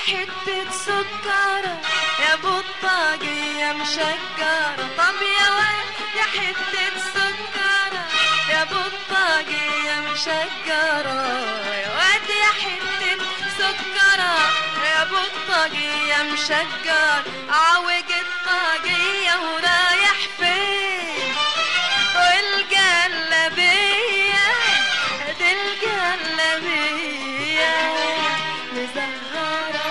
حتة سكرة يا بطاقية مشجرة طب يا واد يا حتة سكرة يا بطاقية مشجرة يا واد يا حتة سكرة يا بطاقية مشجرة عوج الطاقية ورايح فين والجلبية دي الجلبية مزهرة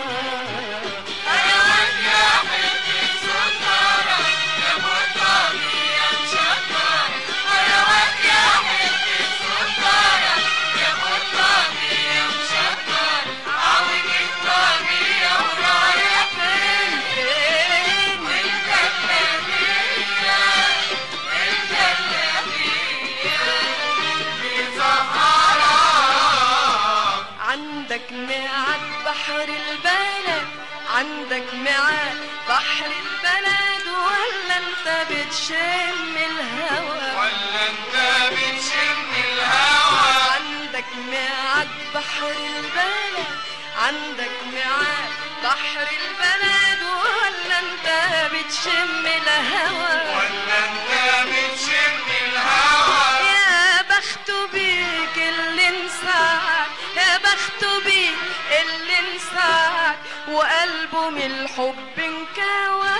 عندك ميعاد بحر البلد عندك ميعاد بحر البلد ولا انت بتشم الهوى ولا انت بتشم الهوى عندك ميعاد بحر البلد عندك ميعاد بحر البلد ولا انت بتشم الهوى ولا انت بتشم الهوى يا بخت بيك اللي انسعد يا بخت بيك اللي انسعد وقلبه من الحب انكوى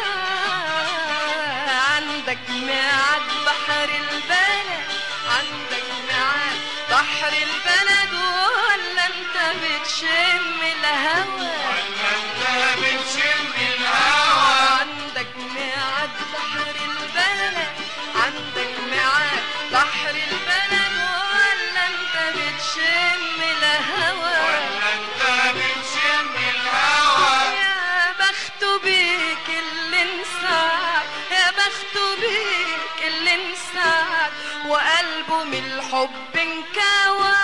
عندك ميعاد بحر البلد عندك ميعاد بحر البلد ولا انت بتشم الهوى ولا انت بتشم الهوى عندك ميعاد بحر البلد عندك ميعاد بحر البلد ولا انت بتشم الهوى ولا انت بتشم الهوى يا بخت بيك اللي انسعد يا بخت بيك اللي انسعد وقلبه من الحب انكوى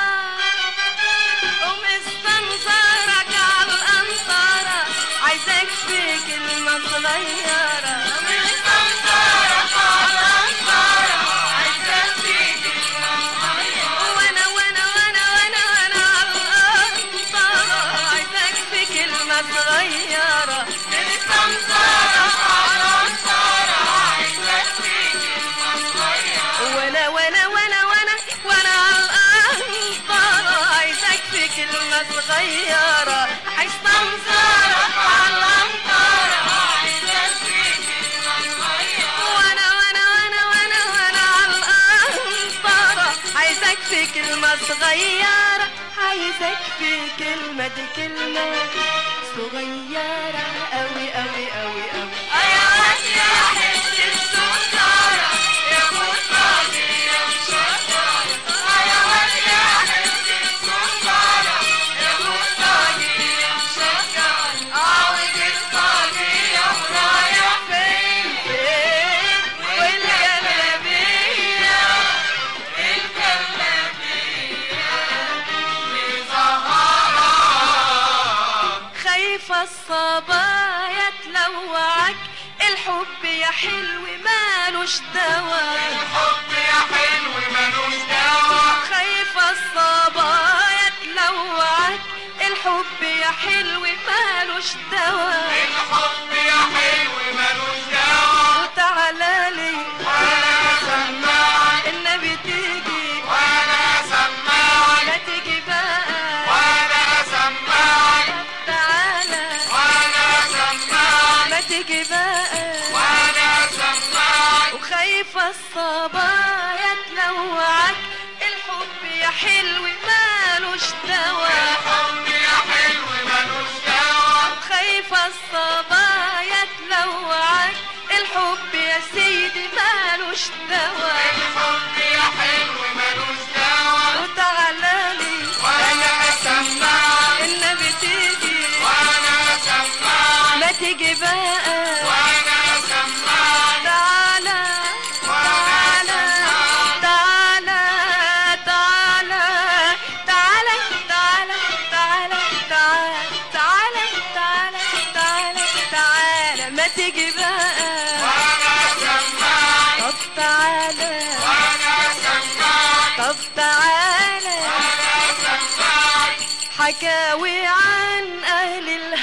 ومستنظرك على القنطرة عايزك في كلمة صغيرة مستنظرك على القنطرة عايزك في كلمة صغيرة وانا وانا وانا وانا وانا على القنطرة عايزك في كلمة صغيرة مستنظرك على القنطرة عايزك في كلمة صغيرة وانا وانا وانا وانا وانا على القنطرة عايزك في كلمة صغيرة عايز تنظرك على القنطرة عايزك في كلمة صغيرة وانا وانا وانا وانا وانا على القنطرة عايزك في كلمة صغيرة عايزك في كلمة دي كلمة صغيرة أوي أوي أوي أوي يا واد يا حتة سكرة يا مطاقي يا مشكرة يا واد يا حتة سكرة يا مطاقي يا مشكرة عاوز الطاقية ورايح فين فين والجلابية خايفة الصبايا تلوعك الحب يا حلو مالوش دوا الحب يا حلو ملوش دوا خايفة الصبايا تلوعك الحب يا حلو مالوش دوا الحب يا حلو ملوش دوا وتعالى لي وانا سماعك النبي تيجي وانا سماعك لا تيجي بقى وانا سماعك تعالى وانا سماعك ما تيجي بقى وانا سماعك وخايفة الصبايا تلوعك الحب يا حلو مالوش دوا الحب يا حلو ملوش دوا خايفة الصبايا تلوعك الحب يا سيدي مالوش دوا الحب يا حلو ملوش دوا وتعالى لي وانا سماعك النبي تيجي وانا سماعك ما تيجي بقى وانا سماعك تعالى تعالى تعالى تعالى تعالى تعالى تعالى تعالى تعالى تعالى تعالى ما تيجي بقى وانا سماعك طب تعالى وانا سماعك طب تعالى وانا سماعك حكاوي عن أهل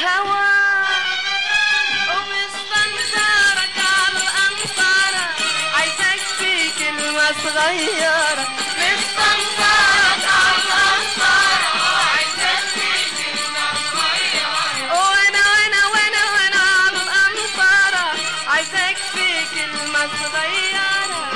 صغيرة مستنصرة على الأنصارة عايزة وانا وانا وانا وانا على الأنصارة عايزاك في كلمة صغيرة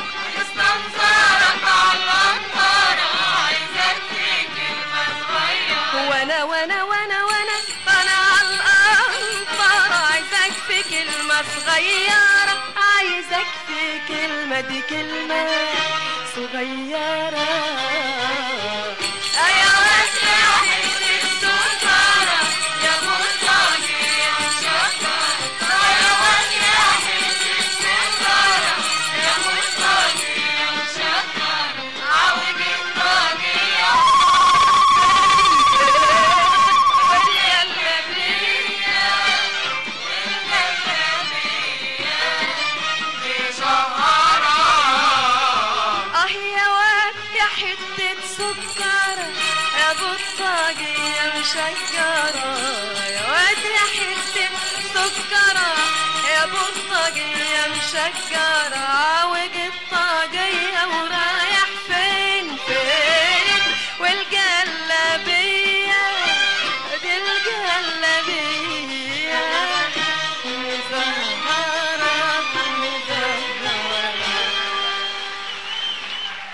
وانا وانا وانا وانا انا على الأنصارة عايزاك في كلمة صغيرة عايزك في كلمة دي كلمة صغيرة يا واد يا حتة سكرة يا مطلقي يا شكرة يا واد يا حتة سكرة يا مطلقي يا شكرة عوج الطاقية اه يا واد يا حتة سكرة يا بطاقي يا مشكرة يا واد يا حتة سكرة يا بطاقي يا مشكرة عوج الطاقية